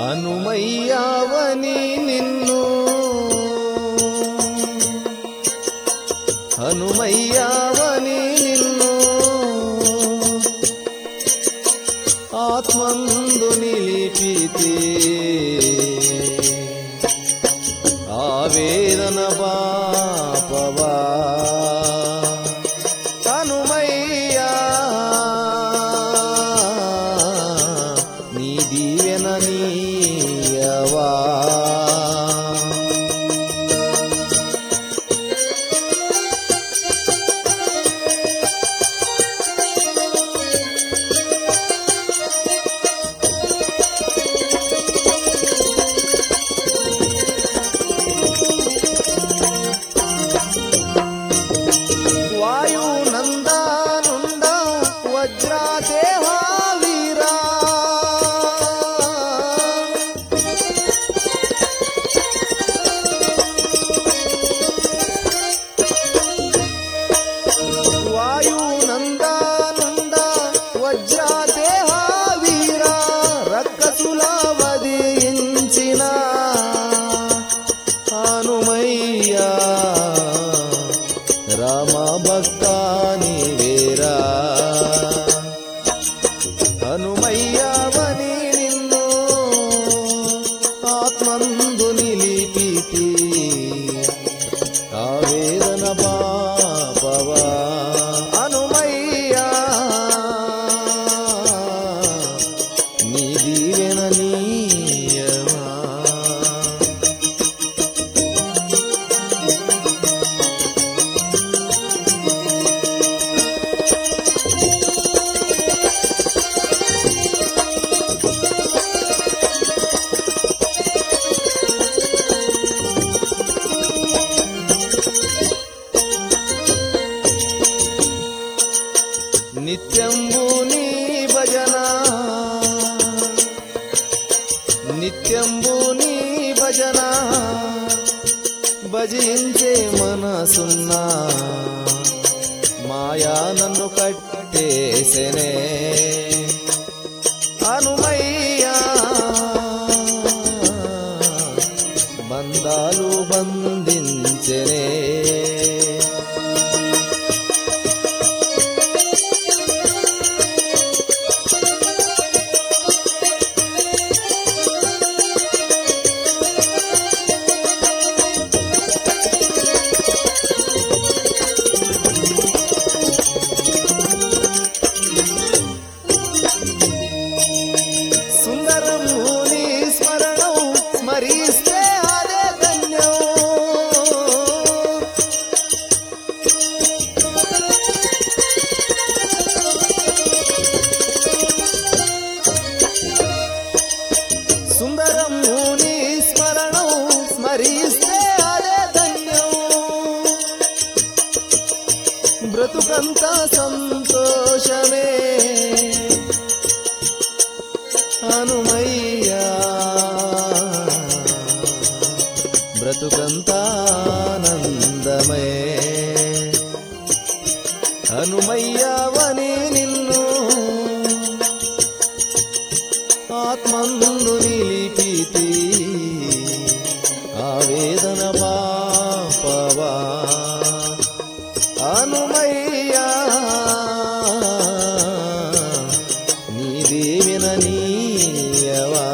హనుమయ్యావని నిన్ను హనుమయ్యావని నిన్ను ఆత్మందు నిలిపితే ఆవేదన పాపవా హనుమయ్యా నీ దీవెన నీయవా వాయునందానుంద వజ్రాదేహ వీరా వాయునందానుంద వజ్రాదేహ వీరా రక్కసుల వధించిన హనుమయ్యా రామ భక్తాని వేరా హనుమయ్యావని నిన్ను ఆత్మందు నిలిపితి ఆవేదన పాపవా హనుమయ్యా నీ దీవెన నీయవా నిత్యంబు నీ భజన నిత్యంబు నీ భజన భజించే మనసున్నా మాయా నన్ను కట్టేసెనే హనుమయ్యా బంధాలు బంధించెనే సుందరం నీ స్మరణం స్మరిస్తే అదే ధన్యం సుందరం నీ స్మరణం స్మరిస్తే అదే ధన్యం బ్రతుకంత సంతోషమే హనుమయ్యా బ్రతుకంతానందమే హనుమయ్యావని నిన్ను ఆత్మందు నిలిపితి ఆవేదన పాపవా హనుమయ్యా నీ దేవిన నీయవా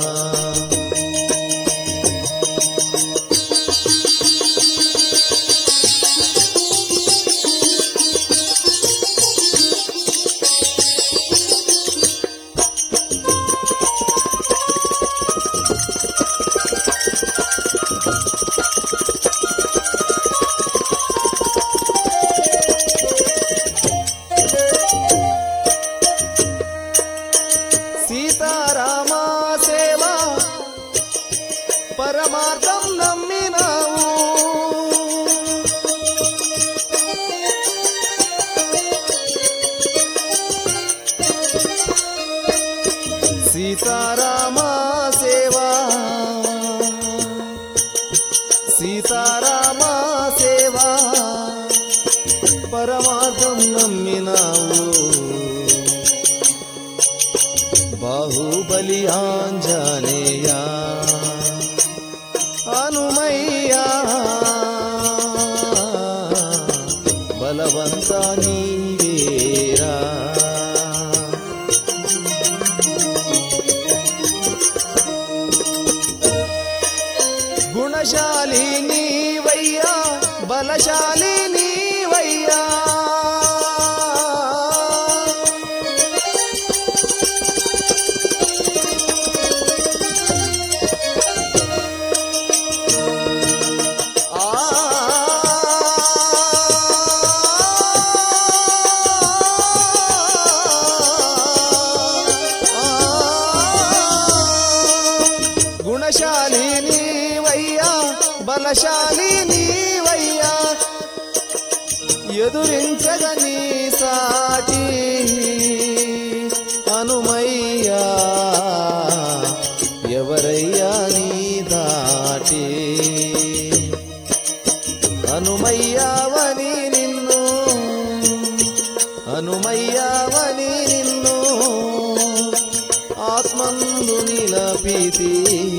సీతారామా సేవ పరమార్థం నమ్మినావు సీతారామా సేవ సీతారామా సేవ పరమార్థం నమ్మినావు బాహుబలి ఆంజనేయ ఎదురించగని సాటి హనుమయ్యా ఎవరయ్యా నీ దాటి హనుమయ్యావని నిన్ను హనుమయ్యావని నిన్ను ఆత్మందు నిలపితి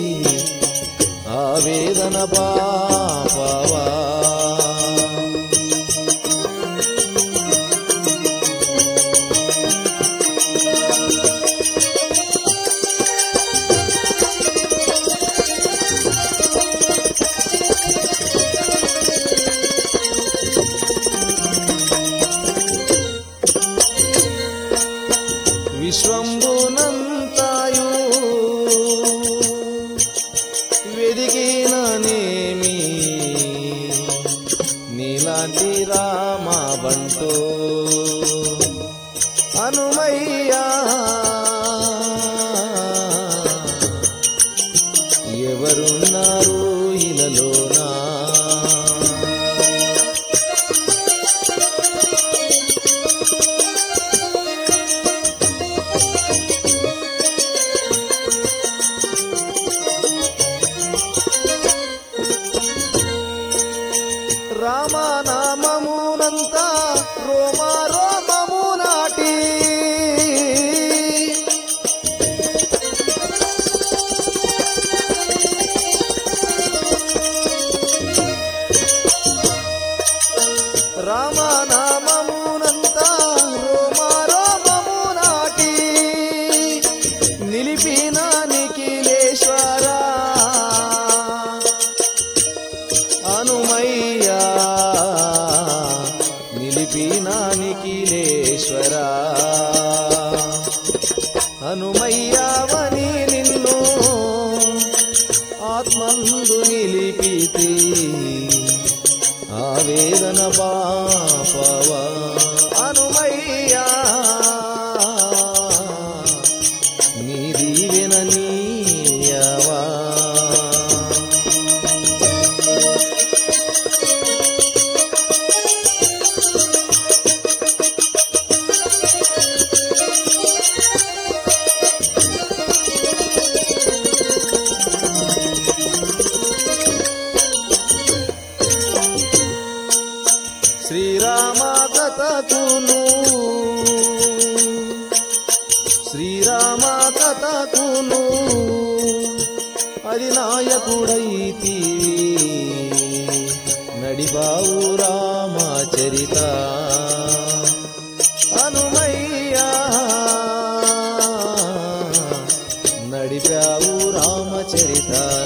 ఆవేదన పాపవా విశ్వంబునంతాయు వెదిగిననేమి నీలాంటి రామా బంటూ హనుమయ్యా ఎవరున్నారు ఇలలోనా రామనామమునంత రోమ రోమము నాటి రామనామమునంత రోమ రోమము నాటి నిలిపిన నిఖిలేశ్వరా హనుమయ్యా నిలిపిన నిఖిలేశ్వరా హనుమయ్యావని నిన్ను ఆత్మందు నిలిపితి ఆవేదన పాపవా హనుమయ్యా నీ దీవెన నీయవా శ్రీరామ కథకును శ్రీరామ కథకును అది నాయకుడైతి నడిబావు రామ చరిత హనుమయ్యా నడిపావు రామ చరిత